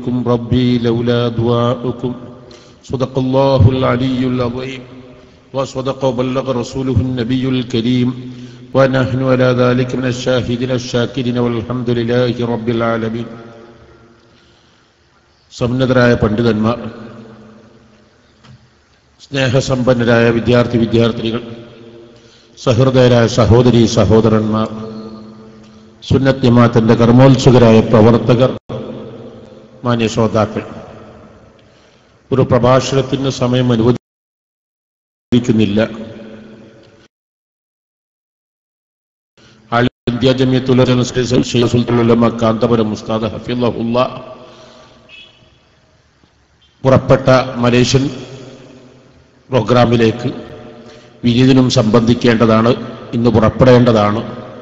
بكم ربي لولا دعاؤكم صدق الله العلي العظيم وصدق وبلغ رسوله النبي الكريم ونحن على ذلك من الشاهدين الشاكرين والحمد لله رب العالمين സമുന്നതരായ പണ്ഡിതന്മാർ സ്നേഹസമ്പന്നരായ വിദ്യാർത്ഥി വിദ്യാർത്ഥിനികൾ സഹൃദയരായ സഹോദരി സഹോദരന്മാർ സുന്നത്ത് ജമാഅത്തിന്റെ കർമ്മോത്സുകരായ പ്രവർത്തകർ മാന്യ ശ്രോതാക്കൾ ഒരു പ്രഭാഷണത്തിന് സമയം അനുവദിക്കുന്നില്ല ആൾ ഇന്ത്യ ജമിയത്തുലമ കാന്തപുരം മുസ്താദ് ഹഫിള്ള പുറപ്പെട്ട മലേഷ്യൻ പ്രോഗ്രാമിലേക്ക് വിനീതിനും സംബന്ധിക്കേണ്ടതാണ് ഇന്ന് പുറപ്പെടേണ്ടതാണ്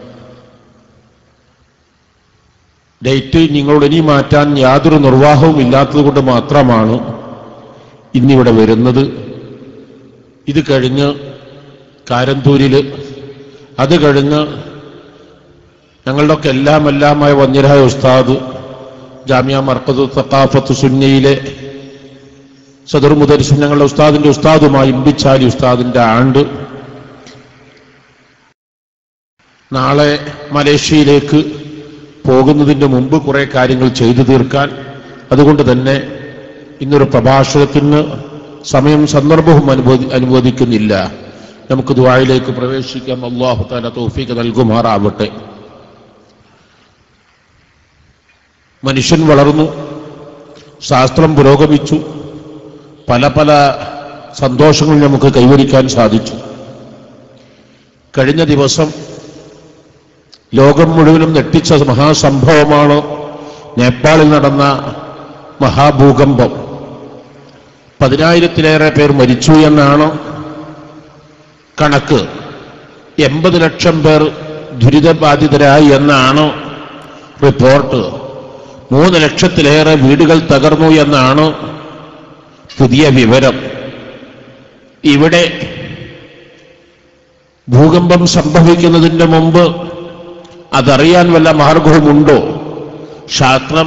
ഡേറ്റ് നിങ്ങളോട് ഇനി മാറ്റാൻ യാതൊരു നിർവാഹവും ഇല്ലാത്തത് കൊണ്ട് മാത്രമാണ് ഇന്നിവിടെ വരുന്നത് ഇത് കഴിഞ്ഞ് കാരന്തൂരിൽ അത് കഴിഞ്ഞ് ഞങ്ങളുടെയൊക്കെ എല്ലാം എല്ലാമായ വന്യരായ ഉസ്താദ് ജാമ്യ മർക്കത്ത് തക്കാഫത്ത് സുന്നയിലെ സദർ മുദരിസും ഞങ്ങളുടെ ഉസ്താദിന്റെ ഉസ്താദുമായി ഇമ്പിച്ചാലി ഉസ്താദിന്റെ ആണ്ട് നാളെ മലേഷ്യയിലേക്ക് പോകുന്നതിന് മുമ്പ് കുറെ കാര്യങ്ങൾ ചെയ്തു തീർക്കാൻ അതുകൊണ്ട് തന്നെ ഇന്നൊരു പ്രഭാഷണത്തിന് സമയം സന്ദർഭവും അനുവദി അനുവദിക്കുന്നില്ല നമുക്ക് ദുബായിലേക്ക് പ്രവേശിക്കാം അള്ളാഹു താല തോഫീക്ക് നൽകുമാറാവട്ടെ മനുഷ്യൻ വളർന്നു ശാസ്ത്രം പുരോഗമിച്ചു പല പല സന്തോഷങ്ങൾ നമുക്ക് കൈവരിക്കാൻ സാധിച്ചു കഴിഞ്ഞ ദിവസം ലോകം മുഴുവനും നെട്ടിച്ച മഹാസംഭവമാണ് നേപ്പാളിൽ നടന്ന മഹാഭൂകമ്പം പതിനായിരത്തിലേറെ പേർ മരിച്ചു എന്നാണ് കണക്ക് എൺപത് ലക്ഷം പേർ ദുരിതബാധിതരായി എന്നാണ് റിപ്പോർട്ട് മൂന്ന് ലക്ഷത്തിലേറെ വീടുകൾ തകർന്നു എന്നാണ് പുതിയ വിവരം ഇവിടെ ഭൂകമ്പം സംഭവിക്കുന്നതിന് മുമ്പ് അതറിയാൻ വല്ല മാർഗവുമുണ്ടോ ശാസ്ത്രം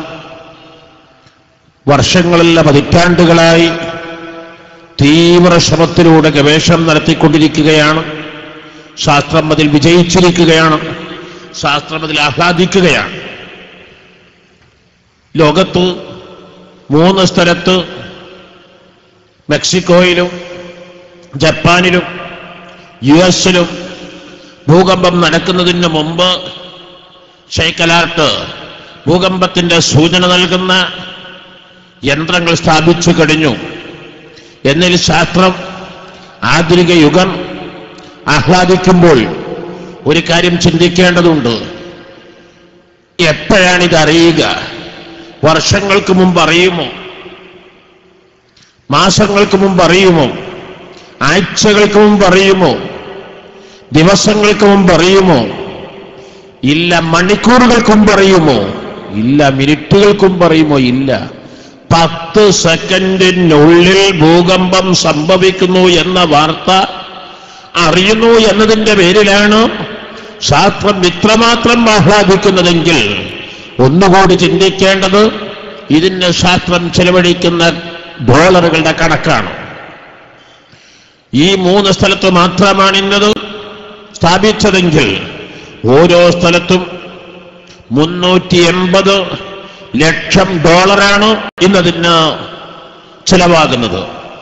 വർഷങ്ങളല്ല പതിറ്റാണ്ടുകളായി തീവ്ര ശ്രമത്തിലൂടെ ഗവേഷണം നടത്തിക്കൊണ്ടിരിക്കുകയാണ് ശാസ്ത്രം അതിൽ വിജയിച്ചിരിക്കുകയാണ് ശാസ്ത്രം അതിൽ ആഹ്ലാദിക്കുകയാണ് ലോകത്ത് മൂന്ന് സ്ഥലത്ത് മെക്സിക്കോയിലും ജപ്പാനിലും യു എസിലും ഭൂകമ്പം നടക്കുന്നതിന് മുമ്പ് ഷെയ്ക്കലാർട്ട് ഭൂകമ്പത്തിന്റെ സൂചന നൽകുന്ന യന്ത്രങ്ങൾ സ്ഥാപിച്ചു കഴിഞ്ഞു എന്നിൽ ശാസ്ത്രം ആധുനിക യുഗം ആഹ്ലാദിക്കുമ്പോൾ ഒരു കാര്യം ചിന്തിക്കേണ്ടതുണ്ട് എപ്പോഴാണിത് അറിയുക വർഷങ്ങൾക്ക് മുമ്പ് അറിയുമോ മാസങ്ങൾക്ക് മുമ്പ് അറിയുമോ ആഴ്ചകൾക്ക് മുമ്പ് അറിയുമോ ദിവസങ്ങൾക്ക് മുമ്പ് അറിയുമോ ഇല്ല മണിക്കൂറുകൾക്ക് മുമ്പ് അറിയുമോ ഇല്ല മിനിറ്റുകൾക്ക് മുമ്പ് അറിയുമോ ഇല്ല പത്ത് സെക്കൻഡിനുള്ളിൽ ഭൂകമ്പം സംഭവിക്കുന്നു എന്ന വാർത്ത അറിയുന്നു എന്നതിന്റെ പേരിലാണ് ശാസ്ത്രം ഇത്രമാത്രം ആഹ്ലാദിക്കുന്നതെങ്കിൽ ഒന്നുകൂടി ചിന്തിക്കേണ്ടത് ഇതിന് ശാസ്ത്രം ചെലവഴിക്കുന്ന ഡോളറുകളുടെ കണക്കാണ് ഈ മൂന്ന് സ്ഥലത്ത് മാത്രമാണ് ഇന്നത് സ്ഥാപിച്ചതെങ്കിൽ ഓരോ സ്ഥലത്തും മുന്നൂറ്റി എൺപത് ലക്ഷം ഡോളറാണ് ഇന്നതിന് ചെലവാകുന്നത്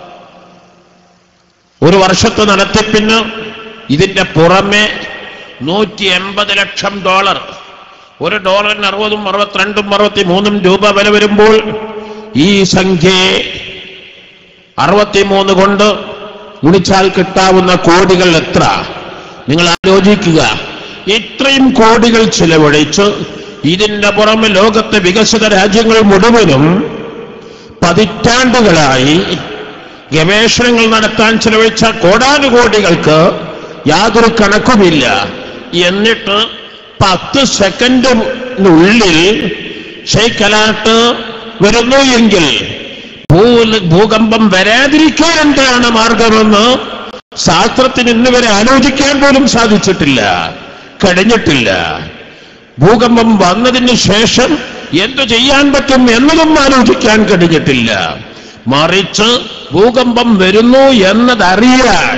ഒരു വർഷത്തെ നടത്തിപ്പിന് ഇതിന്റെ പുറമെ നൂറ്റി എൺപത് ലക്ഷം ഡോളർ ഒരു ഡോളറിന് അറുപതും അറുപത്തിരണ്ടും അറുപത്തി മൂന്നും രൂപ വില വരുമ്പോൾ ഈ സംഖ്യയെ അറുപത്തിമൂന്ന് കൊണ്ട് ഗുണിച്ചാൽ കിട്ടാവുന്ന കോടികൾ എത്ര നിങ്ങൾ ആലോചിക്കുക ഇത്രയും കോടികൾ ചിലവഴിച്ച് ഇതിന്റെ പുറമെ ലോകത്തെ വികസിത രാജ്യങ്ങൾ മുഴുവനും പതിറ്റാണ്ടുകളായി ഗവേഷണങ്ങൾ നടത്താൻ ചെലവഴിച്ച കോടാനുകോടികൾക്ക് യാതൊരു കണക്കുമില്ല എന്നിട്ട് പത്ത് സെക്കൻഡിനുള്ളിൽ ഷെയ്ക്കലാട്ട് വരുന്നു എങ്കിൽ ഭൂ- ഭൂകമ്പം വരാതിരിക്കാൻ എന്താണ് മാർഗമെന്ന് ശാസ്ത്രത്തിന് ഇന്ന് വരെ ആലോചിക്കാൻ പോലും സാധിച്ചിട്ടില്ല കഴിഞ്ഞിട്ടില്ല ഭൂകമ്പം വന്നതിന് ശേഷം എന്തു ചെയ്യാൻ പറ്റും എന്നതും ആലോചിക്കാൻ കഴിഞ്ഞിട്ടില്ല മറിച്ച് ഭൂകമ്പം വരുന്നു എന്നതറിയാൻ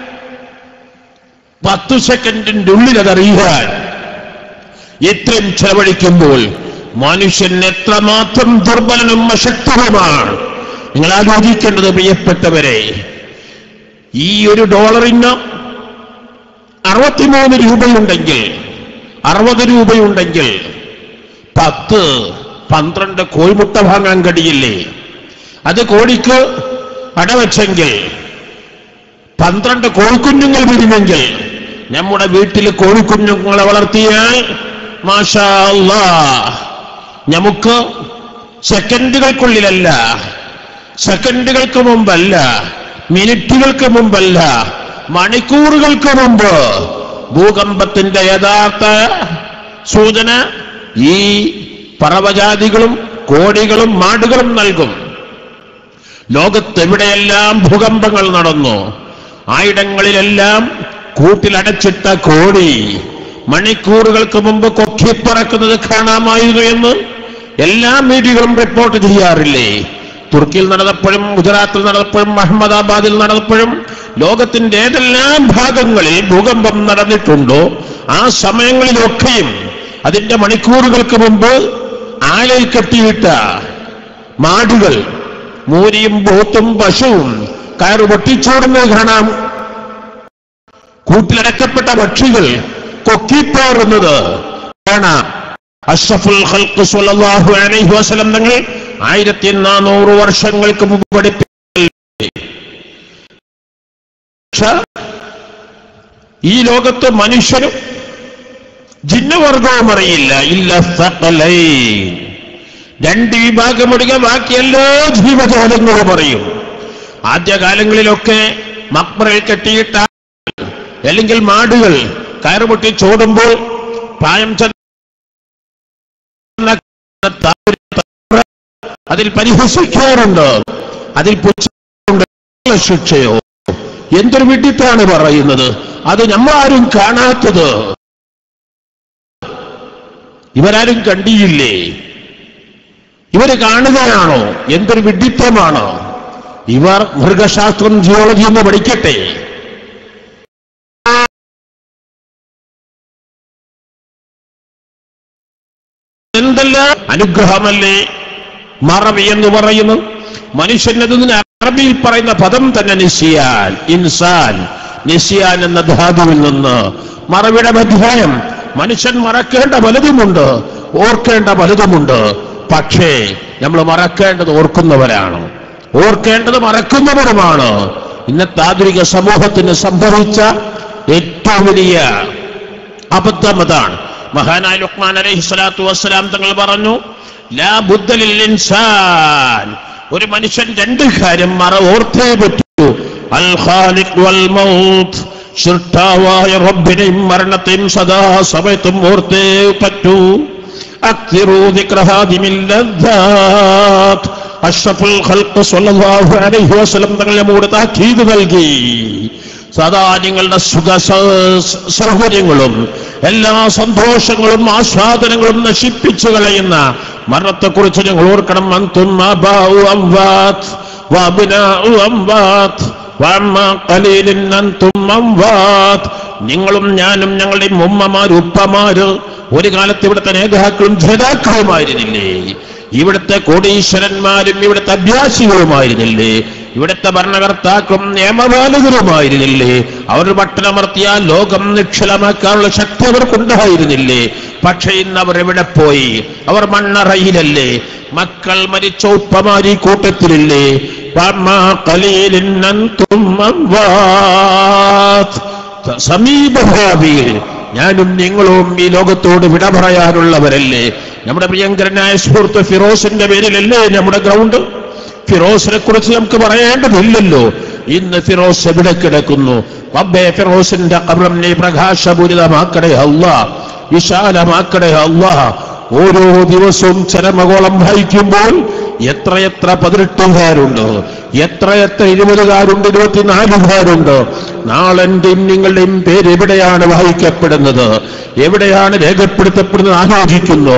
പത്തു സെക്കൻഡിന്റെ ഉള്ളിൽ അതറിയാൻ ഇത്രയും ചെലവഴിക്കുമ്പോൾ മനുഷ്യൻ എത്രമാത്രം ദുർബലനും അശക്തവുമാണ് നിങ്ങൾ ആലോചിക്കേണ്ടത് പ്രിയപ്പെട്ടവരെ ഈ ഒരു ഡോളറിന് അറുപത്തിമൂന്ന് രൂപയുണ്ടെങ്കിൽ അറുപത് രൂപയുണ്ടെങ്കിൽ പത്ത് പന്ത്രണ്ട് കോഴിമുട്ട വാങ്ങാൻ കഴിയില്ലേ അത് കോഴിക്ക് അടവച്ചെങ്കിൽ പന്ത്രണ്ട് കോഴിക്കുഞ്ഞുങ്ങൾ വിരിഞ്ഞെങ്കിൽ നമ്മുടെ വീട്ടിൽ കോഴിക്കുഞ്ഞുങ്ങളെ വളർത്തിയാൽ മാഷാ അല്ലാ നമുക്ക് സെക്കൻഡുകൾക്കുള്ളിലല്ല സെക്കൻഡുകൾക്ക് മുമ്പല്ല മിനിറ്റുകൾക്ക് മുമ്പല്ല മണിക്കൂറുകൾക്ക് മുമ്പ് ഭൂകമ്പത്തിന്റെ യഥാർത്ഥ സൂചന ഈ പറവജാതികളും കോടികളും മാടുകളും നൽകും ലോകത്തെവിടെയെല്ലാം ഭൂകമ്പങ്ങൾ നടന്നു ആയിടങ്ങളിലെല്ലാം കൂട്ടിലടച്ചിട്ട കോടി മണിക്കൂറുകൾക്ക് മുമ്പ് കൊക്കിപ്പറക്കുന്നത് കാണാമായിരുന്നു എന്ന് എല്ലാ മീഡിയകളും റിപ്പോർട്ട് ചെയ്യാറില്ലേ തുർക്കിയിൽ നടന്നപ്പോഴും ഗുജറാത്തിൽ നടന്നപ്പോഴും അഹമ്മദാബാദിൽ നടന്നപ്പോഴും ലോകത്തിന്റെ ഏതെല്ലാം ഭാഗങ്ങളിൽ ഭൂകമ്പം നടന്നിട്ടുണ്ടോ ആ സമയങ്ങളിലൊക്കെയും അതിന്റെ മണിക്കൂറുകൾക്ക് മുമ്പ് ആലയിൽ കെട്ടിയിട്ട മാടുകൾ മൂരിയും പോത്തും പശുവും കയറ് പൊട്ടിച്ചോടുന്നത് കാണാം കൂട്ടിലടക്കപ്പെട്ട പക്ഷികൾ കൊക്കിപ്പാറുന്നത് കാണാം അഷ്റഫുൽ ഖൽഖ് സ്വല്ലല്ലാഹു അലൈഹി വസല്ലം തങ്ങൾ ആയിരത്തി നാനൂറ് വർഷങ്ങൾക്ക് മുമ്പ് പഠിപ്പിച്ച ഈ ലോകത്ത് മനുഷ്യരും ജിന്നവർഗവും അറിയില്ല ഇല്ല സകലൈൻ രണ്ട് വിഭാഗമൊഴികെ ബാക്കി എല്ലാ ജീവജാലങ്ങളും അറിയും ആദ്യകാലങ്ങളിലൊക്കെ മക്ബറയിൽ കെട്ടിയിട്ട അല്ലെങ്കിൽ മാടുകൾ കയറുപൊട്ടി ചോടുമ്പോൾ പ്രായം ചെന്ന അതിൽ പരിഹസിക്കാറുണ്ട് അതിൽ പുച്ഛമുണ്ട് ശിക്ഷയോ എന്തൊരു വിഡിത്താണ് പറയുന്നത് അത് നമ്മളാരും കാണാത്തത് ഇവരാരും കണ്ടിയില്ലേ ഇവര് കാണുകയാണോ എന്തൊരു വിഡിത്തമാണ് ഇവർ മൃഗശാസ്ത്രം ജിയോളജി എന്ന് പഠിക്കട്ടെ എന്തെല്ലാം അനുഗ്രഹമല്ലേ മറവി എന്ന് പറയുന്നു മനുഷ്യനതിന് അറബിയിൽ പറയുന്ന പദം തന്നെ നിസിയാൻ ഇൻസാൻ നിസിയാൻ എന്ന ധാതുവിൽ നിന്ന് മറവിയുടെ അധ്യായം മനുഷ്യൻ മറക്കേണ്ട പലതുമുണ്ട് ഓർക്കേണ്ട പലതുമുണ്ട് പക്ഷേ നമ്മൾ മറക്കേണ്ടത് ഓർക്കുന്നവരാണ് ഓർക്കേണ്ടത് മറക്കുന്നവരുമാണ് ഇന്നത്തെ ആധുനിക സമൂഹത്തിന് സംഭവിച്ച ഏറ്റവും വലിയ അബദ്ധം അതാണ് മഹാനായ ലുക്മാൻ അലൈഹി സ്വലാത്തു വസ്സലാം തങ്ങൾ പറഞ്ഞു ലാ ബുദ്ധലിൽ ഇൻസാൻ ഒരു മനുഷ്യൻ രണ്ട് കാര്യം മറ ഓർത്തേ പറ്റൂ അൽ ഖാലിഖ് വൽ മൗത്ത് സൃഷ്ടാവായ റബ്ബിനെയും മരണത്തെയും സദാ സമയത്തും ഓർത്തേ പറ്റൂ അക്തിറൂ ദിക്ര ഹാദിമിൽ ലദ്ദാത്ത് അഷ്റഫുൽ ഖൽഖ് സ്വല്ലല്ലാഹു അലൈഹി വസല്ലം തങ്ങൾ നമ്മോട് താക്കീത് നൽകി സദാ നിങ്ങളുടെ സുഖ സ- സൗകര്യങ്ങളും എല്ലാ സന്തോഷങ്ങളും ആസ്വാദനങ്ങളും നശിപ്പിച്ചു കളയുന്ന മരണത്തെക്കുറിച്ച് ഞങ്ങൾ ഓർക്കണം അന്തും ആബാഉ അംവാത്ത് വഅബ്നാഉ അംവാത്ത് വഅമ്മ ഖലീലിൻ അന്തും അംവാത്ത് നിങ്ങളും ഞാനും ഞങ്ങളുടെ ഉമ്മമാര് ഉപ്പമാര് ഒരു കാലത്ത് ഇവിടുത്തെ നേതാക്കളും ജേതാക്കളുമായിരുന്നില്ലേ ഇവിടുത്തെ കോടീശ്വരന്മാരും ഇവിടുത്തെ അഭ്യാസികളുമായിരുന്നില്ലേ ഇവിടുത്തെ ഭരണകർത്താക്കളും നിയമപാലകരുമായിരുന്നില്ലേ അവർ പട്ടണമർത്തിയാൽ ലോകം നിക്ഷലമാക്കാനുള്ള ശക്തി അവർക്കുണ്ടായിരുന്നില്ലേ പക്ഷെ ഇന്ന് അവർ എവിടെ പോയി അവർ മണ്ണറയിലല്ലേ മക്കൾ മരിച്ച ഉപ്പമാരി കൂട്ടത്തിലില്ലേ വമാ ഖലീലിൻ അൻതും അംവാത്ത്. സമീപഭാവിയിൽ ഞാനും നിങ്ങളും ഈ ലോകത്തോട് വിട പറയാനുള്ളവരല്ലേ നമ്മുടെ പ്രിയങ്കരനായ സുഹൃത്ത് ഫിറോസിന്റെ പേരിലല്ലേ നമ്മുടെ ഗ്രൗണ്ട് ഫിറോസിനെ കുറിച്ച് നമുക്ക് പറയേണ്ടതില്ലല്ലോ ഇന്ന് ഫിറോസ് എവിടെ കിടക്കുന്നു റബ്ബേ ഫിറോസിന്റെ കബറം നീ പ്രകാശപൂരിതമാക്കടേ അല്ല വിശാലമാക്കടേ അല്ല ഓരോ ദിവസവും ചരമകോളം വഹിക്കുമ്പോൾ എത്രയെത്ര പതിനെട്ടുകാരുണ്ട് എത്രയെത്ര ഇരുപതുകാരുണ്ട് ഇരുപത്തിനാലുകാരുണ്ട് നാളെന്റെയും നിങ്ങളുടെയും പേര് എവിടെയാണ് വഹിക്കപ്പെടുന്നത് എവിടെയാണ് രേഖപ്പെടുത്തപ്പെടുന്നത് ആലോചിക്കുന്നു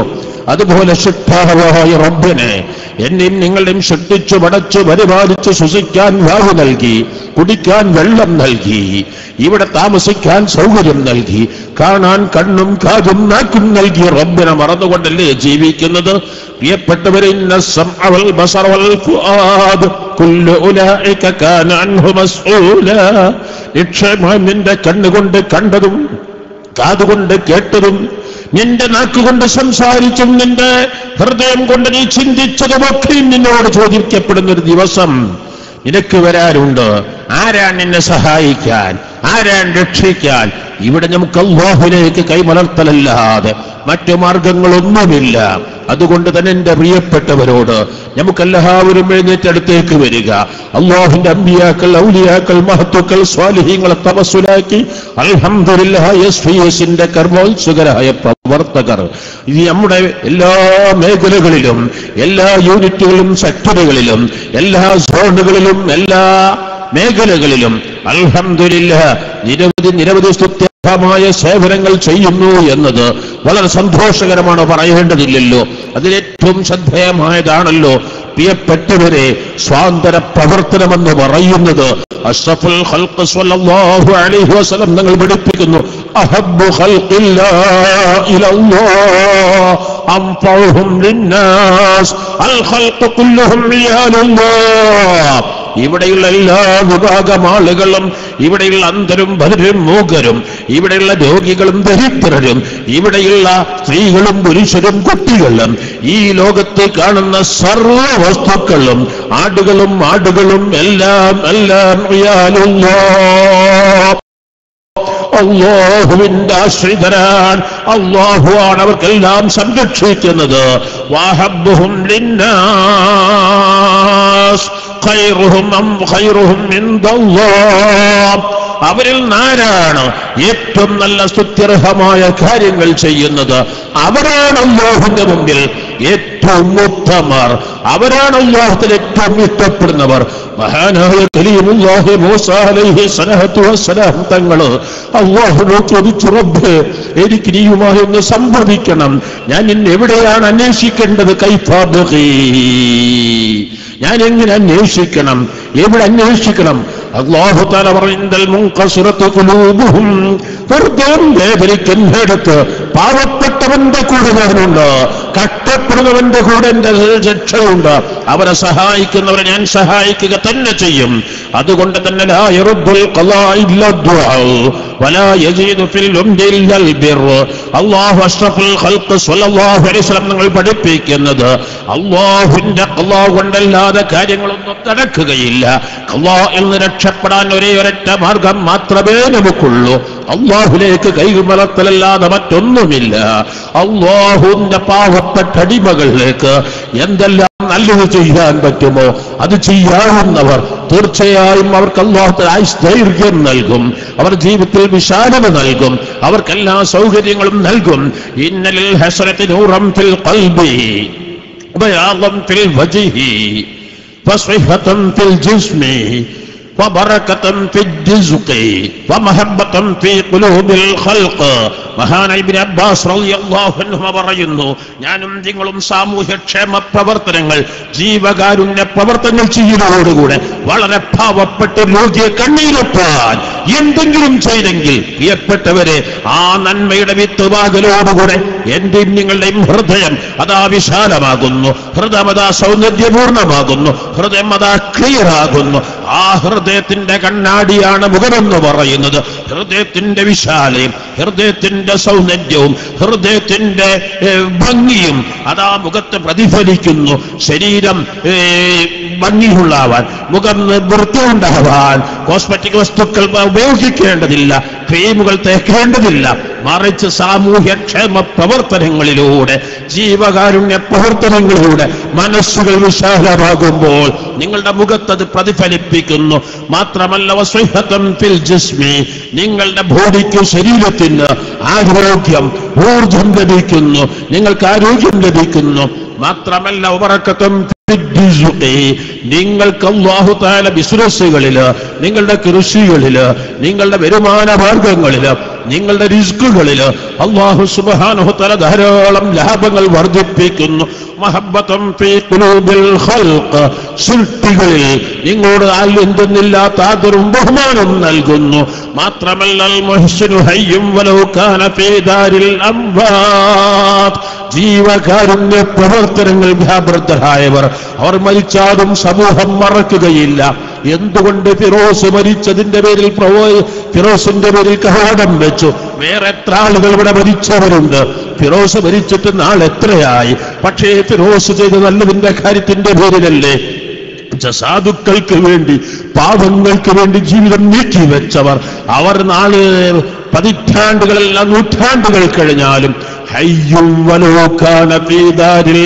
അതുപോലെ ശിക്ഷാവായ റബ്ബിനെ എന്നെയും നിങ്ങളെയും സൃഷ്ടിച്ചു പടച്ചു പരിപാലിച്ചു ശ്വസിക്കാൻ വായു നൽകി കുടിക്കാൻ വെള്ളം നൽകി ഇവിടെ താമസിക്കാൻ സൗകര്യം നൽകി കാണാൻ കണ്ണും കാതും നാക്കും നൽകി റബ്ബിനെ മറന്നുകൊണ്ടല്ലേ ജീവിക്കുന്നത് പ്രിയപ്പെട്ടവരെ ഇന്ന السمع والبصر والفؤاد كل أولئك كان عنه مسؤولا നിക്ഷേപം നിന്റെ കണ്ണുകൊണ്ട് കണ്ടതും കാതുകൊണ്ട് കേട്ടതും നിന്റെ നാക്കുകൊണ്ട് സംസാരിച്ചും നിന്റെ ഹൃദയം കൊണ്ട് നീ ചിന്തിച്ചതുമൊക്കെ നിന്നോട് ചോദിക്കപ്പെടുന്ന ഒരു ദിവസം നിനക്ക് വരാനുണ്ട് ആരാണ് നിന്നെ സഹായിക്കാൻ ആരാണ് രക്ഷിക്കാൻ ഇവിടെ നമുക്ക് അള്ളാഹുലേക്ക് കൈമലർത്തലല്ലാതെ മറ്റു മാർഗങ്ങളൊന്നുമില്ല അതുകൊണ്ട് തന്നെ എന്റെ പ്രിയപ്പെട്ടവരോട് നമുക്കെല്ലാവരും എഴുന്നേറ്റടുത്തേക്ക് വരിക അള്ളാഹുവിന്റെ അമ്പിയാക്കൾ ഔലിയാക്കൾ മഹത്തുക്കൾ സ്വാലിഹ്യങ്ങളെ തപസ്സുലാക്കി അൽഹംദുലില്ലാ എസ് പി എസിന്റെ കർമ്മോത്സുകരായ പ്രവർത്തകർ ഇത് നമ്മുടെ എല്ലാ മേഖലകളിലും എല്ലാ യൂണിറ്റുകളിലും സെക്ടറുകളിലും എല്ലാ സോണുകളിലും എല്ലാ മേഖലകളിലും അൽഹംദുലില്ല നിരവധി നിരവധി സ്തുത്യമായ സേവനങ്ങൾ ചെയ്യുന്നു എന്നത് വളരെ സന്തോഷകരമാണ് പറയേണ്ടതില്ലല്ലോ അതിലേറ്റവും ശ്രദ്ധേയമായതാണല്ലോ പ്രിയപ്പെട്ടവരെ സ്വാതന്ത്ര്യ പ്രവർത്തനമെന്ന് പറയുന്നത് അഷ്റഫുൽ ഖൽഖ് സ്വല്ലല്ലാഹു അലൈഹി വസല്ലം നിങ്ങൾ പഠിപ്പിക്കുന്നു അഹബ്ബു ഖൽഖില്ലാഹി ഇലല്ലാഹ് അൻഫഉഹും ലിന്നാസ് അൽ ഖൽഖ് കുല്ലുഹും ഇയാലുല്ലാഹ് ഇവിടെയുള്ള എല്ലാ വിഭാഗം ആളുകളും ഇവിടെയുള്ള അന്ധരും ഭരരും മൂകരും ഇവിടെയുള്ള രോഗികളും ദരിദ്രരും ഇവിടെയുള്ള സ്ത്രീകളും പുരുഷരും കുട്ടികളും ഈ ലോകത്ത് കാണുന്ന സർവ വസ്തുക്കളും ആടുകളും ആടുകളും എല്ലാം എല്ലാം ഇയാലുള്ളോ അള്ളാഹുവിന്റെ ആശ്രിതരാൻ അള്ളാഹുവാണ് അവർക്കെല്ലാം സംരക്ഷിക്കുന്നത് വാഹബുഹും ലിന്നാസ് ഖൈറുഹും അം ഖൈറുഹും ഇൻദല്ലാഹ് അവരിൽ നാരാണ് ഏറ്റവും നല്ല സ്തുത്യർഹമായ കാര്യങ്ങൾ ചെയ്യുന്നത് അവരാണ് അള്ളാഹുവിന്റെ മുമ്പിൽ ഏറ്റവും ഉത്തമർ അവരാണ് അള്ളാഹത്തിൽ ഏറ്റവും ഇഷ്ടപ്പെടുന്നവർ മഹാനായ കലീമുല്ലാഹി മൂസ അലൈഹി സ്വലഹത്തു വസ്സലാം തങ്ങള് അള്ളാഹുനോട് ചോദിച്ചു റബ്ബ് എനിക്ക് നീയുമായി ഒന്ന് സംവദിക്കണം ഞാൻ ഇന്ന് എവിടെയാണ് അന്വേഷിക്കേണ്ടത് കൈഫാബി ഞാൻ എങ്ങനെ അന്വേഷിക്കണം എവിടെ അന്വേഷിക്കണം അള്ളാഹു താല പറയുന്നൽ മുൻകസുറത്ത് കുലൂബുഹും ഹൃദയം വേദനിക്കുന്നിടത്ത് പാവപ്പെട്ടവന്റെ കൂടെ ഞാനുണ്ട് കഷ്ടപ്പെടുന്നവന്റെ കൂടെ എന്റെ രക്ഷയുണ്ട് അവരെ സഹായിക്കുന്നവരെ ഞാൻ സഹായിക്കുക തന്നെ ചെയ്യും അതുകൊണ്ട് തന്നെ ലാ യറുദ്ദുൽ ഖളാ ഇല്ലാ ദുആ വലാ യസീദു ഫിൽ ഉംദി ഇല്ലൽ ബിർ അല്ലാഹു അഷ്റഫുൽ ഖൽഖ് സ്വല്ലല്ലാഹു അലൈഹി വസല്ലം നിങ്ങൾ പഠിപ്പിക്കുന്നത് അല്ലാഹുവിന്റെ ഖളാ കൊണ്ടല്ലാതെ കാര്യങ്ങളൊന്നും നടക്കുകയില്ല ഖളായിൽ നിന്ന് രക്ഷപ്പെടാൻ ഒരേ ഒരൊറ്റ മാർഗം മാത്രമേ നമുക്കുള്ളൂ അള്ളാഹുലേക്ക് കൈമലത്തലല്ലാതെ മറ്റൊന്നുമില്ല അള്ളാഹുവിന്റെ പാവപ്പെട്ട അടിമകളിലേക്ക് എന്തെല്ലാം നല്ലത് ചെയ്യാൻ പറ്റുമോ അത് ചെയ്യാവുന്നവർ തീർച്ചയായും അവർക്ക് അള്ളാഹുത്തെ ഐശ്വര്യം നൽകും അവർ ജീവിതത്തിൽ വിശാലത നൽകും അവർക്കെല്ലാ സൗകര്യങ്ങളും നൽകും ഇന്നലിൽ ഹസരത്തിനൂറം ഫിൽ ഖൽബി بياضا في الوجه فصحة في الجسم وبركة في الرزق ومحبة في قلوب الخلق മഹാനായ ഇബ്നു അബ്ബാസ് റളിയല്ലാഹു അൻഹു പറയുന്നു ഞാനും നിങ്ങളും സാമൂഹ്യക്ഷേമ പ്രവർത്തനങ്ങൾ ജീവകാരുണ്യ പ്രവർത്തനങ്ങൾ ചെയ്യുന്നതോടുകൂടെ വളരെ പാവപ്പെട്ട രോഗിയെ കണ്ണീരൊപ്പാൻ എന്തെങ്കിലും ചെയ്തെങ്കിൽ പ്രിയപ്പെട്ടവരെ ആ നന്മയുടെ വിത്തുവാകലോടുകൂടെ എന്റെയും നിങ്ങളുടെയും ഹൃദയം അതാ വിശാലമാകുന്നു ഹൃദയം അതാ സൗന്ദര്യപൂർണമാകുന്നു ഹൃദയം അതാ ക്ലിയർ ആകുന്നു ആ ഹൃദയത്തിന്റെ കണ്ണാടിയാണ് മുഖമെന്ന് പറയുന്നത് ഹൃദയത്തിന്റെ വിശാലയും ഹൃദയത്തിന്റെ സൗന്ദര്യവും ഹൃദയത്തിന്റെ ഏ, ഭംഗിയും അതാ മുഖത്ത് പ്രതിഫലിക്കുന്നു ശരീരം ഏ, ഭംഗിയുള്ളാവാൻ മുഖം വൃത്തിയുണ്ടാവാൻ കോസ്മെറ്റിക് വസ്തുക്കൾ ഉപയോഗിക്കേണ്ടതില്ല ക്രീമുകൾ തേക്കേണ്ടതില്ല മറിച്ച് സാമൂഹ്യക്ഷേമ പ്രവർത്തനങ്ങളിലൂടെ ജീവകാരുണ്യ പ്രവർത്തനങ്ങളിലൂടെ മനസ്സുകൾ വിശാലമാകുമ്പോൾ നിങ്ങളുടെ മുഖത്തത് പ്രതിഫലിപ്പിക്കുന്നു മാത്രമല്ല വസ്വഹത്തം ഫിൽ ജിസ്മി നിങ്ങളുടെ ബോഡിക്ക് ശരീരത്തിന് ആരോഗ്യം ഊർജം ലഭിക്കുന്നു നിങ്ങൾക്ക് ആരോഗ്യം ലഭിക്കുന്നു മാത്രമല്ല ഉപറക്കത്തും നിങ്ങൾക്ക് അള്ളാഹു താല ബിസിനസ്സുകളില് നിങ്ങളുടെ കൃഷികളില് നിങ്ങളുടെ വരുമാന മാർഗങ്ങളില് നിങ്ങളുടെ റിസ്കുകളിൽ അള്ളാഹു സുബ്ഹാനഹു തആല ധാരാളം ലാഭങ്ങൾ വർദ്ധിപ്പിക്കുന്നു മഹബ്ബത്തം ഫീ ഖുലൂബിൽ ഖൽഖ് സൃഷ്ടികളിൽ നിങ്ങളോട് എന്തെന്നില്ലാത്ത ആദരവും ബഹുമാനവും നൽകുന്നു മാത്രമല്ല അൽ മുഹ്സിനു ഹയ്യും വലൗ കാന ഫീ ദാരിൽ അംവാത് ജീവകാരുണ്യ പ്രവർത്തനങ്ങൾ വ്യാപൃതരായവർ അവർ മരിച്ചാലും സമൂഹം മറക്കുകയില്ല എന്തുകൊണ്ട് ഫിറോസ് മരിച്ചതിന്റെ പേരിൽ പ്രവോ ഫിറോസിന്റെ പേരിൽ കവാടം വെച്ചു വേറെ എത്ര ആളുകൾ ഇവിടെ മരിച്ചവരുണ്ട് ഫിറോസ് മരിച്ചിട്ട് നാളെ എത്രയായി പക്ഷേ ഫിറോസ് ചെയ്ത നല്ലതിന്റെ കാര്യത്തിന്റെ പേരിലല്ലേ സാധുക്കൾക്ക് വേണ്ടി പാവങ്ങൾക്ക് വേണ്ടി ജീവിതം നീക്കിവെച്ചവർ അവർ നാളെ പതിറ്റാണ്ടുകളല്ല നൂറ്റാണ്ടുകൾ കഴിഞ്ഞാലും ഹയ്യും വലോക്കാന പീതാരിൽ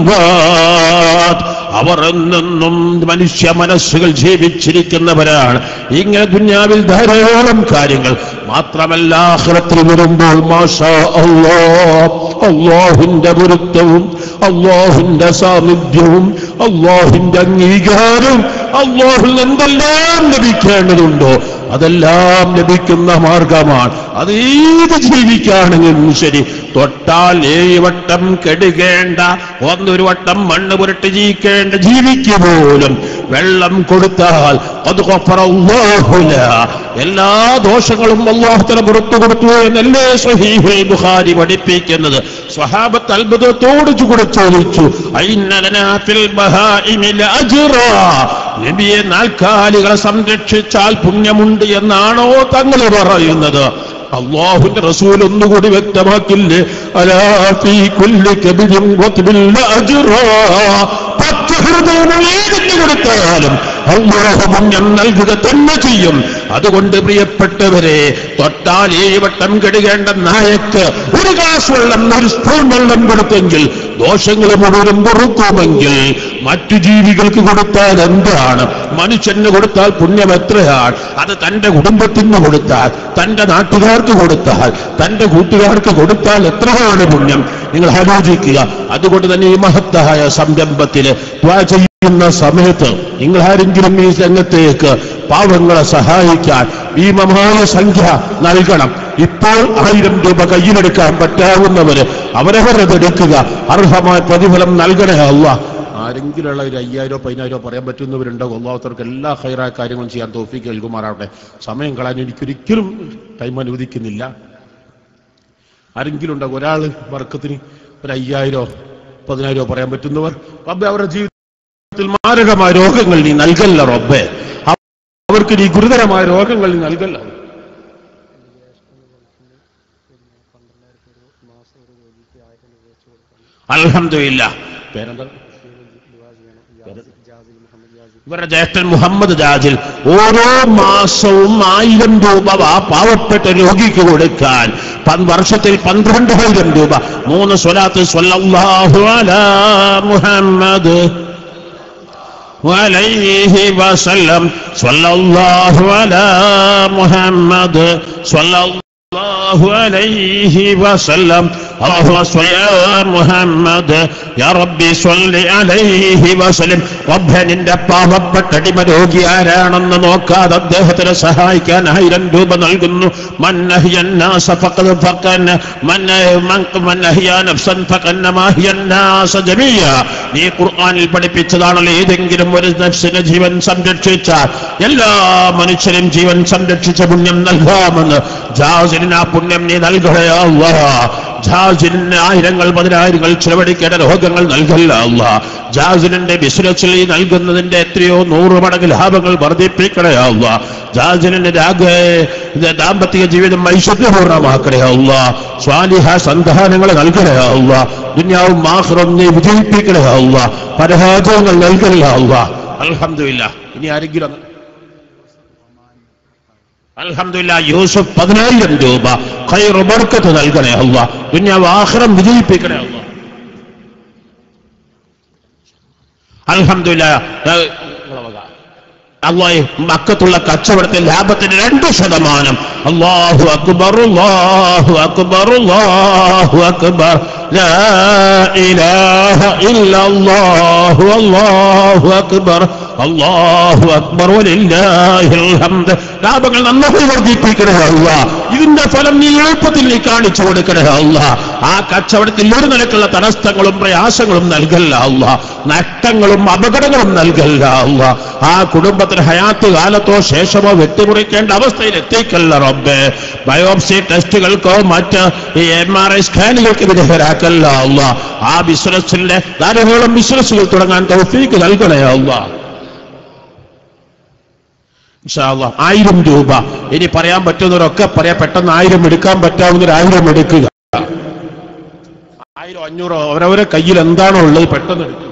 അംവാത് അവർ എന്നെന്നും മനുഷ്യ മനസ്സുകൾ ജീവിച്ചിരിക്കുന്നവരാണ് ഇങ്ങനെ ദുന്യാവിൽ ധാരാളം കാര്യങ്ങൾ മാത്രമല്ല ആഖിറത്തിൽ വരുമ്പോൾ മാഷാ അല്ലാ അള്ളാഹുന്റെ പൊരുത്തവും അള്ളാഹുന്റെ സാന്നിധ്യവും അള്ളാഹുന്റെ അംഗീകാരവും അള്ളാഹുൽ എന്തെല്ലാം ലഭിക്കേണ്ടതുണ്ടോ അതെല്ലാം ലഭിക്കുന്ന മാർഗമാണ് അത് ഏത് ജീവിക്കാണെങ്കിലും ശരി തൊട്ടാൽ ഏഴ് വട്ടം കെടുകേണ്ട ഒന്നൊരു വട്ടം മണ്ണ് പുരട്ട് ജീവിക്കേണ്ട ജീവിക്ക് പോലും വെള്ളം കൊടുത്താൽ അത് ഗഫറല്ലാഹുല. എല്ലാ ദോഷങ്ങളും അള്ളാഹുത്തല പുറത്തു കൊടുത്തു എന്നല്ലേ സഹീഹുൽ ബുഖാരി പഠിപ്പിക്കുന്നത് സ്വഹാബത്ത് അത്ഭുതത്തോട് കൂടെ ചോദിച്ചു "അയിന്നലനാ ഫിൽ ബഹാഇമി ലഅജ്റാ?" നബിയെ നാൽക്കാലികളെ സംരക്ഷിച്ചാൽ പുണ്യമുണ്ട് എന്നാണോ തങ്ങൾ പറയുന്നത് അള്ളാഹുന്റെ റസൂൽ ഒന്നുകൂടി വ്യക്തമാക്കില്ലേ അലാ ഫീ കുല്ലി കബിദിൻ വത്ബിൽ അജ്റാ പത്ത് ഹൃദയങ്ങൾ ഏതിന് കൊടുത്താലും അള്ളാഹു പുണ്യം നൽകുക തന്നെ ചെയ്യും അതുകൊണ്ട് പ്രിയപ്പെട്ടവരെ തൊട്ടാൽ ഏഴ് വട്ടം കെടുകേണ്ട നായക്ക് ഒരു ഗ്ലാസ് വെള്ളം ഒരു സ്പൂൺ വെള്ളം കൊടുത്തെങ്കിൽ ദോഷങ്ങൾ മുഴുവൻ പൊറുക്കുമെങ്കിൽ മറ്റു ജീവികൾക്ക് കൊടുത്താൽ എന്താണ് മനുഷ്യന് കൊടുത്താൽ പുണ്യം എത്രയാണ് അത് തന്റെ കുടുംബത്തിന് കൊടുത്താൽ തന്റെ നാട്ടുകാർക്ക് കൊടുത്താൽ തന്റെ കൂട്ടുകാർക്ക് കൊടുത്താൽ എത്രയാണ് പുണ്യം നിങ്ങൾ ആലോചിക്കുക അതുകൊണ്ട് തന്നെ ഈ മഹത്തായ സംരംഭത്തില് ദ്വാ ചെയ്യുന്ന സമയത്ത് നിങ്ങൾ ആരെങ്കിലും ഈ രംഗത്തേക്ക് പാവങ്ങളെ സഹായിക്കാൻ ഭീമമായ സംഖ്യ നൽകണം ഇപ്പോൾ ആയിരം രൂപ കയ്യിലെടുക്കാൻ പറ്റാവുന്നവര് അവരവരത് എടുക്കുക അർഹമായ പ്രതിഫലം നൽകണേ അല്ല ആരെങ്കിലും ഉള്ള ഒരു അയ്യായിരോ പതിനായിരോ പറയാൻ പറ്റുന്നവരുണ്ടോ അള്ളാഹത്തർക്ക് എല്ലാ ഹൈറായ കാര്യങ്ങളും ചെയ്യാൻ തോഫിക്ക് നൽകുമാറാവട്ടെ സമയം കളയാൻ എനിക്കൊരിക്കലും ടൈം അനുവദിക്കുന്നില്ല ആരെങ്കിലും ഉണ്ടാകും ഒരാൾ വർക്കത്തിന് ഒരു അയ്യായിരോ പതിനായിരോ പറയാൻ പറ്റുന്നവർ റബ്ബെ അവരുടെ ജീവിതത്തിൽ മാരകമായ രോഗങ്ങൾ നീ നൽകല്ല റബ്ബെ അവർക്ക് നീ ഗുരുതരമായ രോഗങ്ങൾ നീ നൽകല്ല അൽഹംദുലില്ലാ പേരെന്താ ഇവരുടെ ജ്യേഷ്ഠൻ മുഹമ്മദ് ജാജിൽ ഓരോ മാസവും ആയിരം രൂപ ആ പാവപ്പെട്ട രോഗിക്ക് കൊടുക്കാൻ പൻ- വർഷത്തിൽ പന്ത്രണ്ടായിരം രൂപ മൂന്ന് സ്വലാത്ത് സ്വല്ലല്ലാഹു അലാ മുഹമ്മദ് وعليه وسلم صلى الله على محمد صلى الله عليه وسلم اللهم صل على محمد يا ربي صل عليه وسلم റബ്ബേ നിന്റെ പാവപ്പെട്ട അടിമ രോഗി ആരാണെന്ന് നോക്കാതെ അദ്ദേഹത്തിനെ സഹായിക്കാൻ ആയിരം രൂപ നൽകുന്നു മൻ അഹ്യ الناس فقد فقن من من من أحيا نفسا فكأنما أحيا الناس جميعا നീ ഖുർആനിൽ പഠിപ്പിച്ചതാണല്ലോ ഏതെങ്കിലും ഒരു നഫ്സിന് ജീവൻ സംരക്ഷിച്ചാൽ എല്ലാ മനുഷ്യരും ജീവൻ സംരക്ഷിച്ച പുണ്യം നൽകാമെന്ന് ജാസിന് ആ പുണ്യം നീ നൽകണേ അല്ലാ ജാസിന് ആയിരങ്ങൾ പതിനായിരങ്ങൾ ചിലവഴിക്കേണ്ട രോഗങ്ങൾ നൽകല്ല അല്ല ജാസിലിന്റെ ബിസിനസ്സിൽ ഈ നൽകുന്നതിന്റെ എത്രയോ നൂറ് മടങ്ങ് ലാഭങ്ങൾ വർദ്ധിപ്പിക്കണേ അല്ല ജാസിലിന്റെ രാഗ ഇത് ദാമ്പത്തിക ജീവിതം ഐശ്വര്യപൂർണ്ണമാക്കണേ അല്ല സ്വാലിഹ സന്താനങ്ങൾ നൽകണേ അല്ല ദുന്യാവും മാഹ്റം നീ വിജയിപ്പിക്കണേ അല്ല പരാജയങ്ങൾ നൽകണേ അല്ല അൽഹംദുലില്ലാ ഇനി ആരെങ്കിലും അൽഹംദുലില്ലാ യൂസുഫ് പതിനായിരം രൂപ ഖൈറ് ബർക്കത്ത് നൽകണേ അല്ല ദുന്യാവ് ആഖിറം വിജയിപ്പിക്കണേ അല്ല അൽഹംദുലില്ലാ അള്ളാഹ് മക്കത്തുള്ള കച്ചവടത്തിൽ ലാഭത്തിന് രണ്ട് ശതമാനം അള്ളാഹു അക്ബർ അള്ളാഹു അക്ബർ അള്ളാഹു അക്ബർ ലാ ഇലാഹ ഇല്ലല്ലാഹു അല്ലാഹു അക്ബർ അല്ലാഹു അക്ബർ വലില്ലാഹിൽ ഹംദ് ലാഭങ്ങൾ നന്നായി വർദ്ധിപ്പിക്കണേ അല്ല ഇതിന്റെ ഫലം നീ എളുപ്പത്തിൽ നീ കാണിച്ചു കൊടുക്കണേ അല്ല ആ കച്ചവടത്തിൽ ഒരു നിലക്കുള്ള തടസ്സങ്ങളും പ്രയാസങ്ങളും നൽകല്ല അല്ല നഷ്ടങ്ങളും അപകടങ്ങളും നൽകല്ല അല്ല ആ കുടുംബത്തിന് ഹയാത്ത് കാലത്തോ ശേഷമോ വെട്ടിമുറിക്കേണ്ട അവസ്ഥയിൽ എത്തിക്കല്ല റബ്ബേ ബയോപ്സി ടെസ്റ്റുകൾക്കോ മറ്റ് എം ആർ ഐ സ്കാനുകൾക്ക് വിധേയരാക്കല്ല അല്ല ആ ബിസിനസ്സിന്റെ ധാരാളം ബിസിനസ്സുകൾ തുടങ്ങാൻ തൗഫീക്ക് നൽകണേ അല്ല ഇൻഷാ അല്ലാ, ആയിരം രൂപ ഇനി പറയാൻ പറ്റുന്നവരൊക്കെ പറയാം പെട്ടെന്ന് ആയിരം എടുക്കാൻ പറ്റാവുന്നൊരു ആയിരം എടുക്കുക ആയിരം അഞ്ഞൂറോ അവരവരെ കയ്യിൽ എന്താണോ ഉള്ളത് പെട്ടെന്ന് എടുക്കുക